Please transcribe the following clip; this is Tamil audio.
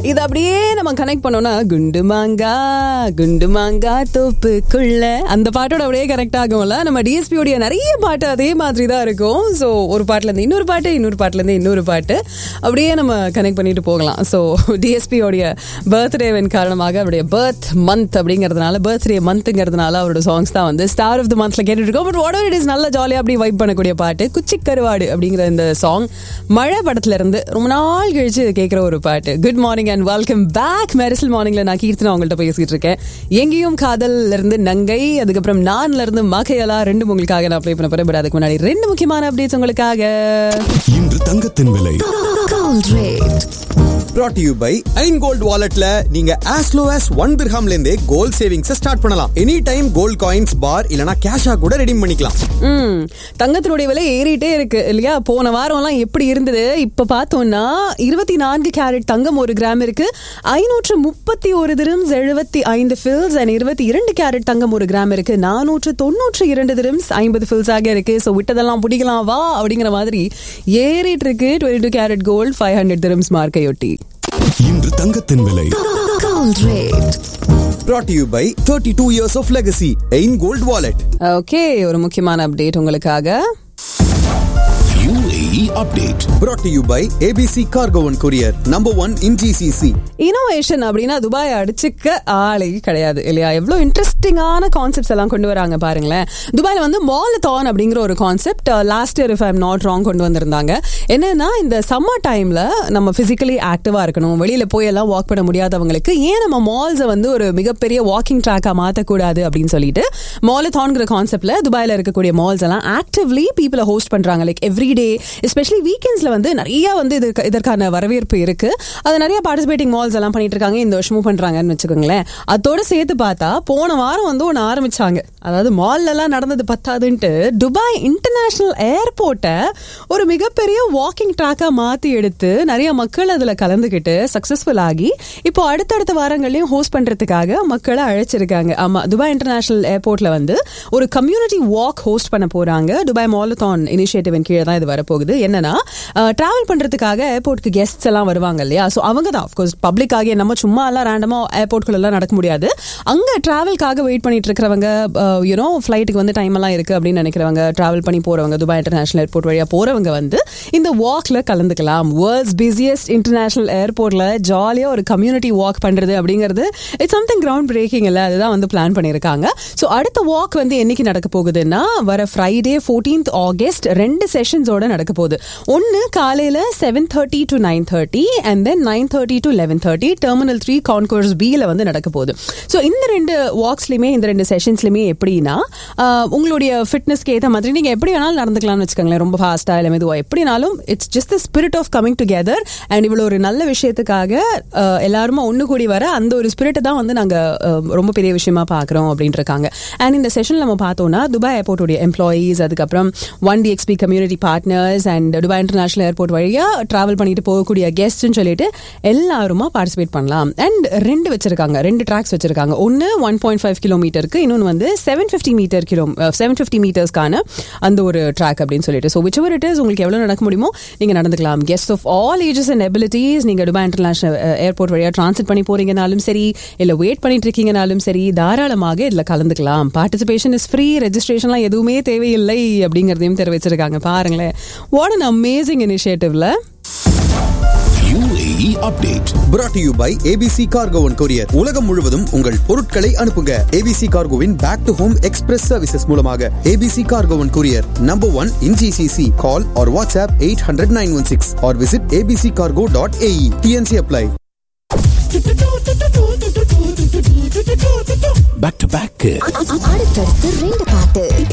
இது அப்படியே நம்ம கனெக்ட் பண்ணோம்னா குண்டு மாங்கா குண்டு மாங்கா தோப்புக்குள்ள அந்த பாட்டோட அப்படியே கனெக்ட் ஆகும்ல நம்ம டிஎஸ்பியோடைய நிறைய பாட்டு அதே மாதிரி தான் இருக்கும் ஸோ ஒரு பாட்டுல இருந்து இன்னொரு பாட்டு இன்னொரு பாட்டுல இருந்து இன்னொரு பாட்டு அப்படியே நம்ம கனெக்ட் பண்ணிட்டு போகலாம் ஸோ டிஎஸ்பியோடைய பர்த்டேவின் காரணமாக அவருடைய பர்த் மந்த் அப்படிங்கிறதுனால பர்த்டே மந்த்ங்கிறதுனால அவரோட சாங்ஸ் தான் வந்து ஸ்டார் ஆஃப் த மந்த்ல கேட்டுட்டு இருக்கோம் பட் வாட் இட் இஸ் நல்ல ஜாலியாக அப்படி வைப் பண்ணக்கூடிய பாட்டு குச்சி கருவாடு அப்படிங்கிற இந்த சாங் மழை படத்துல இருந்து ரொம்ப நாள் கழிச்சு கேட்குற ஒரு பாட்டு good morning and welcome back Mersal மார்னிங்ல நான் கீர்த்தனா உங்கள்கிட்ட பேசிட்டு இருக்கேன் எங்கேயும் காதல்ல இருந்து நங்கை அதுக்கப்புறம் நான்ல இருந்து மகையலா ரெண்டு உங்களுக்காக நான் ப்ளே பண்ண போறேன் பட் அதுக்கு முன்னாடி ரெண்டு முக்கியமான அப்டேட்ஸ் உங்களுக்காக இன்று தங்கத்தின் விலை Gold rate. brought to you by ஐன் கோல்ட் வாலெட்ல நீங்க as low as ஒன் திர்ஹாம்ல இருந்தே கோல்ட் சேவிங்ஸ் ஸ்டார்ட் பண்ணலாம் any time gold coins bar இல்லனா கேஷா கூட ரெடீம் பண்ணிக்கலாம் ம் தங்கத்தினுடைய விலை ஏறிட்டே இருக்கு இல்லையா போன வாரம்லாம் எப்படி இருந்தது இப்ப பார்த்தோம்னா இருபத்தி நான்கு கேரட் தங்கம் ஒரு கிராம் இருக்கு ஐநூற்று முப்பத்தி ஒரு திரம்ஸ் எழுபத்தி ஐந்து ஃபில்ஸ் அண்ட் இருபத்தி இரண்டு கேரட் தங்கம் ஒரு கிராம் இருக்கு நானூற்று தொண்ணூற்று இரண்டு திரம்ஸ் ஐம்பது ஃபில்ஸ் ஆக இருக்கு ஸோ விட்டதெல்லாம் பிடிக்கலாம் வா அப்படிங்கிற மாதிரி ஏறிட்டு இருக்கு twenty two carat gold five hundred dirhams மார்க்கையொட்டி இன்று தங்கத்தின் விலை Gold rate. brought to you by 32 years of legacy ஐன் கோல்ட் வாலெட் ஓகே ஒரு முக்கியமான அப்டேட் உங்களுக்காக UAE update brought to you by ABC Cargo and Courier number 1 in GCC innovation அப்படின்னா துபாய் அடிச்சுக்க ஆளே கிடையாது இல்லையா எவ்வளோ இன்ட்ரெஸ்டிங்கான கான்செப்ட்ஸ் எல்லாம் கொண்டு வராங்க பாருங்களேன் துபாயில் வந்து மாலத்தான் அப்படிங்கிற ஒரு concept last year if I'm not wrong கொண்டு வந்திருந்தாங்க என்னன்னா இந்த சம்மர் டைம்ல நம்ம பிசிக்கலி ஆக்டிவா இருக்கணும் வெளியில போய் எல்லாம் வாக் பண்ண முடியாதவங்களுக்கு ஏன் நம்ம மால்ஸை வந்து ஒரு மிகப்பெரிய வாக்கிங் ட்ராக்கா மாற்றக்கூடாது அப்படின்னு சொல்லிட்டு மாலத்தான்ங்கிற கான்செப்ட்ல துபாயில் இருக்கக்கூடிய மால்ஸ் எல்லாம் ஆக்டிவ்லி பீப்புளை ஹோஸ்ட் பண்றாங்க லைக் எவ்ரி டே எஸ்பெஷலி வீக்கெண்ட்ஸ்ல வந்து நிறைய வந்து இதுக்கு இதற்கான வரவேற்பு இருக்கு அது நிறைய பார்ட்டிசிபேட்டிங் மால்ஸ் எல்லாம் பண்ணிட்டு இருக்காங்க இந்த வருஷமும் பண்றாங்கன்னு வச்சுக்கோங்களேன் அதோட சேர்த்து பார்த்தா போன வாரம் வந்து ஒன்று ஆரம்பிச்சாங்க அதாவது மால்ல எல்லாம் நடந்தது பத்தாதுன்ட்டு துபாய் இன்டர்நேஷனல் ஏர்போர்ட்டை ஒரு மிகப்பெரிய வாக்கிங் ட்ராக்கா மாத்தி எடுத்து நிறைய மக்கள் அதுல கலந்துக்கிட்டு சக்சஸ்ஃபுல் ஆகி இப்போ அடுத்தடுத்த வாரங்களையும் ஹோஸ்ட் பண்றதுக்காக மக்களை அழைச்சிருக்காங்க ஆமா துபாய் இன்டர்நேஷனல் ஏர்போர்ட்ல வந்து ஒரு கம்யூனிட்டி வாக் ஹோஸ்ட் பண்ண போறாங்க துபாய் மாலத்தான் இனிஷியேட்டிவின் கீழே தான் இது வரப்போகுது என்னன்னா டிராவல் பண்றதுக்காக ஏர்போர்ட்டுக்கு கெஸ்ட்ஸ் எல்லாம் வருவாங்க இல்லையா ஸோ அவங்க தான் அஃப்கோர்ஸ் பப்ளிக் ஆகிய நம்ம சும்மா எல்லாம் ரேண்டமா ஏர்போர்ட்குள்ள எல்லாம் நடக்க முடியாது அங்க டிராவல்காக வெயிட் பண்ணிட்டு இருக்கிறவங்க யூனோ ஃபிளைட்டுக்கு வந்து டைம் எல்லாம் இருக்கு அப்படின்னு நினைக்கிறவங்க டிராவல் பண்ணி போறவங்க துபாய் இன்டர்நேஷனல் ஏர்போர்ட் வழியா போறவங்க வந்து இந்த வாக்ல கலந்துக்கலாம் வேர்ல்ட்ஸ் பிஸியஸ்ட் இன்டர்நேஷனல் ஏர்போர்ட்ல ஜாலியா ஒரு கம்யூனிட்டி வாக் பண்றது அப்படிங்கிறது இட்ஸ் சம்திங் கிரவுண்ட் பிரேக்கிங் இல்ல அதுதான் வந்து பிளான் பண்ணியிருக்காங்க ஸோ அடுத்த வாக் வந்து என்னைக்கு நடக்க போகுதுன்னா வர ஃப்ரைடே ஃபோர்டீன்த் ஆகஸ்ட் ரெண்டு செஷன்ஸோட நடக்க போகுது ஒன்னு காலையில seven thirty to nine thirty and then nine thirty to eleven thirty terminal three concourse பியில் வந்து நடக்க போகுது ஸோ இந்த ரெண்டு வாக்ஸ்லையுமே இந்த ரெண்டு செஷன்ஸ்லையுமே எப்படின்னா ஆஹ், உங்களுடைய ஃபிட்னஸ்க்கு ஏற்ற மாதிரி நீங்கள் எப்படி வேணாலும் நடந்துக்கலாம்னு வச்சுக்கோங்களேன் ரொம்ப ஃபாஸ்ட்டாக இல்லை மெதுவாக எப்படினாலும் it's just the spirit of coming together and இவ்வளோ ஒரு நல்ல விஷயத்துக்காக ஆஹ், எல்லாருமே ஒன்று கூடி வர அந்த ஒரு ஸ்பிரிட்டை தான் வந்து நாங்கள் ரொம்ப பெரிய விஷயமா பார்க்குறோம் அப்படின்ட்டு இருக்காங்க அண்ட் இந்த செஷன் நம்ம பார்த்தோம்னா துபாய் ஏர்போர்ட்டுடைய எம்ப்ளாயீஸ் அதுக்கப்புறம் one DXB community partners and Dubai International Airport வழியாக ட்ராவல் பண்ணிட்டு போகக்கூடிய கெஸ்ட்னு சொல்லிட்டு எல்லாருமா பார்ட்டிசிபேட் பண்ணலாம் அண்ட் ரெண்டு வச்சிருக்காங்க ரெண்டு ட்ராக்ஸ் வச்சிருக்காங்க ஒன்று ஒன் பாயிண்ட் ஃபைவ் கிலோமீட்டருக்கு இன்னொன்று வந்து seven fifty meter kilo seven fifty மீட்டர்ஸ்க்கான அந்த ஒரு ட்ராக் அப்படின்னு சொல்லிட்டு ஸோ விச் இட் இஸ் உங்களுக்கு எவ்வளோ நடக்க முடியுமோ நீங்கள் நடந்துக்கலாம் guest of all ages and abilities நீங்கள் துபாய் இன்டர்நேஷனல் ஏர்போர்ட் வழியாக டிரான்ஸ்ட் பண்ணி போறீங்கனாலும் சரி இல்லை வெயிட் பண்ணிட்டு இருக்கீங்கனாலும் சரி தாராளமாக இதில் கலந்துக்கலாம் பார்ட்டிசிபேஷன் இஸ் ஃப்ரீ ரெஜிஸ்ட்ரேஷன்லாம் எதுவுமே தேவையில்லை அப்படிங்கிறதையும் தெரிவிச்சிருக்காங்க பாருங்களேன் வாட் அன் அமேசிங் இனிஷியேட்டிவ்ல UAE update brought to you by ABC Cargo and Courier உலகம் முழுவதும் உங்கள் பொருட்களை அனுப்புங்க ABC Cargoவின் back to home express services மூலமாக ABC Cargo and Courier number 1 in GCC call or WhatsApp 800 916 or visit abccargo.ae TNC apply back to back அடுத்தடுத்து ரெண்டு பாட்டு